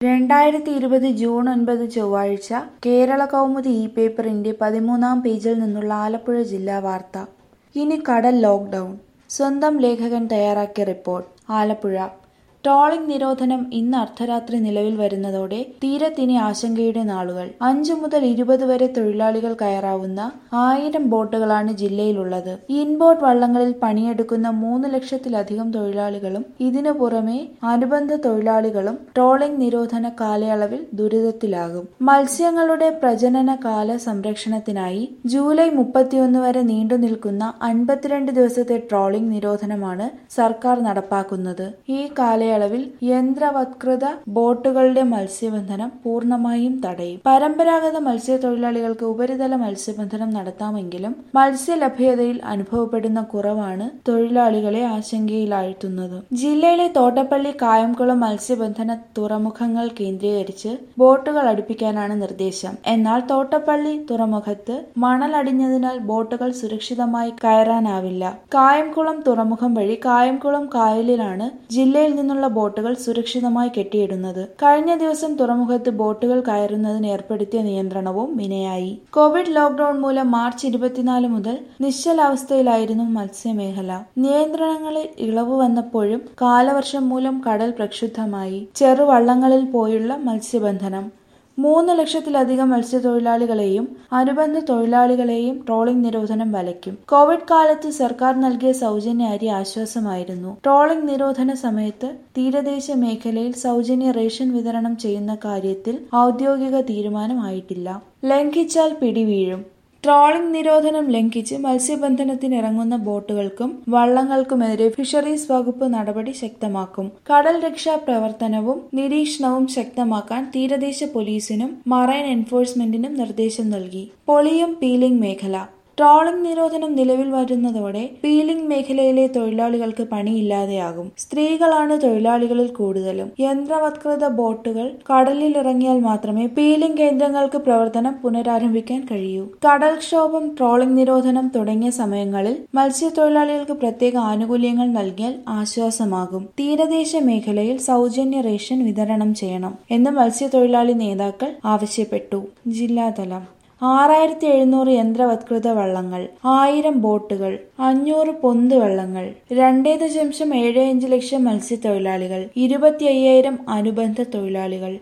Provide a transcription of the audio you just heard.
രണ്ടായിരത്തി ഇരുപത് ജൂൺ ഒൻപത് ചൊവ്വാഴ്ച കേരള കൗമുദി ഇ പേപ്പറിന്റെ പതിമൂന്നാം പേജിൽ നിന്നുള്ള ആലപ്പുഴ ജില്ലാ വാർത്ത ഇനി കടൽ ലോക്ക്ഡൌൺ സ്വന്തം ലേഖകൻ തയ്യാറാക്കിയ റിപ്പോർട്ട് ആലപ്പുഴ ട്രോളിംഗ് നിരോധനം ഇന്ന് അർദ്ധരാത്രി നിലവിൽ വരുന്നതോടെ തീരത്തിനി ആശങ്കയുടെ നാളുകൾ അഞ്ചു മുതൽ ഇരുപത് വരെ തൊഴിലാളികൾ കയറാവുന്ന ആയിരം ബോട്ടുകളാണ് ജില്ലയിലുള്ളത് ഇൻബോട്ട് വള്ളങ്ങളിൽ പണിയെടുക്കുന്ന മൂന്ന് ലക്ഷത്തിലധികം തൊഴിലാളികളും ഇതിനു പുറമെ അനുബന്ധ തൊഴിലാളികളും ട്രോളിംഗ് നിരോധന കാലയളവിൽ ദുരിതത്തിലാകും മത്സ്യങ്ങളുടെ പ്രജനന കാല സംരക്ഷണത്തിനായി ജൂലൈ മുപ്പത്തിയൊന്ന് വരെ നീണ്ടു നിൽക്കുന്ന അൻപത്തിരണ്ട് ദിവസത്തെ ട്രോളിംഗ് നിരോധനമാണ് സർക്കാർ നടപ്പാക്കുന്നത് ഈ കാലയളവിൽ യന്ത്രവത്കൃത ബോട്ടുകളുടെ മത്സ്യബന്ധനം പൂർണ്ണമായും തടയും പരമ്പരാഗത മത്സ്യത്തൊഴിലാളികൾക്ക് ഉപരിതല മത്സ്യബന്ധനം നടത്താമെങ്കിലും മത്സ്യലഭ്യതയിൽ അനുഭവപ്പെടുന്ന കുറവാണ് തൊഴിലാളികളെ ആശങ്കയിലാഴ്ത്തുന്നത് ജില്ലയിലെ തോട്ടപ്പള്ളി കായംകുളം മത്സ്യബന്ധന തുറമുഖങ്ങൾ കേന്ദ്രീകരിച്ച് ബോട്ടുകൾ അടുപ്പിക്കാനാണ് നിർദ്ദേശം എന്നാൽ തോട്ടപ്പള്ളി തുറമുഖത്ത് മണലടിഞ്ഞതിനാൽ ബോട്ടുകൾ സുരക്ഷിതമായി കയറാനാവില്ല കായംകുളം തുറമുഖം വഴി കായംകുളം കായലിലാണ് ജില്ലയിൽ നിന്നുള്ള ബോട്ടുകൾ സുരക്ഷിതമായി കെട്ടിയിടുന്നത് കഴിഞ്ഞ ദിവസം തുറമുഖത്ത് ബോട്ടുകൾ കയറുന്നതിന് ഏർപ്പെടുത്തിയ നിയന്ത്രണവും വിനയായി കോവിഡ് ലോക്ഡൌൺ മൂലം മാർച്ച് ഇരുപത്തിനാല് മുതൽ നിശ്ചലാവസ്ഥയിലായിരുന്നു മത്സ്യമേഖല നിയന്ത്രണങ്ങളിൽ ഇളവ് വന്നപ്പോഴും കാലവർഷം മൂലം കടൽ പ്രക്ഷുബ്ധമായി ചെറുവള്ളങ്ങളിൽ പോയുള്ള മത്സ്യബന്ധനം മൂന്ന് ലക്ഷത്തിലധികം മത്സ്യത്തൊഴിലാളികളെയും അനുബന്ധ തൊഴിലാളികളെയും ട്രോളിംഗ് നിരോധനം വലയ്ക്കും കോവിഡ് കാലത്ത് സർക്കാർ നൽകിയ സൗജന്യ അരി ആശ്വാസമായിരുന്നു ട്രോളിംഗ് നിരോധന സമയത്ത് തീരദേശ മേഖലയിൽ സൗജന്യ റേഷൻ വിതരണം ചെയ്യുന്ന കാര്യത്തിൽ ഔദ്യോഗിക തീരുമാനമായിട്ടില്ല ലംഘിച്ചാൽ പിടിവീഴും ട്രോളിംഗ് നിരോധനം ലംഘിച്ച് മത്സ്യബന്ധനത്തിനിറങ്ങുന്ന ബോട്ടുകൾക്കും വള്ളങ്ങൾക്കുമെതിരെ ഫിഷറീസ് വകുപ്പ് നടപടി ശക്തമാക്കും കടൽ രക്ഷാ പ്രവർത്തനവും നിരീക്ഷണവും ശക്തമാക്കാൻ തീരദേശ പോലീസിനും മറൈൻ എൻഫോഴ്സ്മെന്റിനും നിർദ്ദേശം നൽകി പൊളിയും പീലിംഗ് മേഖല ട്രോളിംഗ് നിരോധനം നിലവിൽ വരുന്നതോടെ പീലിംഗ് മേഖലയിലെ തൊഴിലാളികൾക്ക് പണിയില്ലാതെയാകും സ്ത്രീകളാണ് തൊഴിലാളികളിൽ കൂടുതലും യന്ത്രവത്കൃത ബോട്ടുകൾ കടലിലിറങ്ങിയാൽ മാത്രമേ പീലിംഗ് കേന്ദ്രങ്ങൾക്ക് പ്രവർത്തനം പുനരാരംഭിക്കാൻ കഴിയൂ കടൽക്ഷോഭം ട്രോളിംഗ് നിരോധനം തുടങ്ങിയ സമയങ്ങളിൽ മത്സ്യത്തൊഴിലാളികൾക്ക് പ്രത്യേക ആനുകൂല്യങ്ങൾ നൽകിയാൽ ആശ്വാസമാകും തീരദേശ മേഖലയിൽ സൗജന്യ റേഷൻ വിതരണം ചെയ്യണം എന്ന് മത്സ്യത്തൊഴിലാളി നേതാക്കൾ ആവശ്യപ്പെട്ടു ജില്ലാതലം ആറായിരത്തി എഴുന്നൂറ് യന്ത്രവത്കൃത വള്ളങ്ങൾ ആയിരം ബോട്ടുകൾ അഞ്ഞൂറ് പൊന്ത് വള്ളങ്ങൾ രണ്ടേ ദശാംശം ഏഴ് അഞ്ച് ലക്ഷം മത്സ്യത്തൊഴിലാളികൾ ഇരുപത്തി അയ്യായിരം അനുബന്ധ തൊഴിലാളികൾ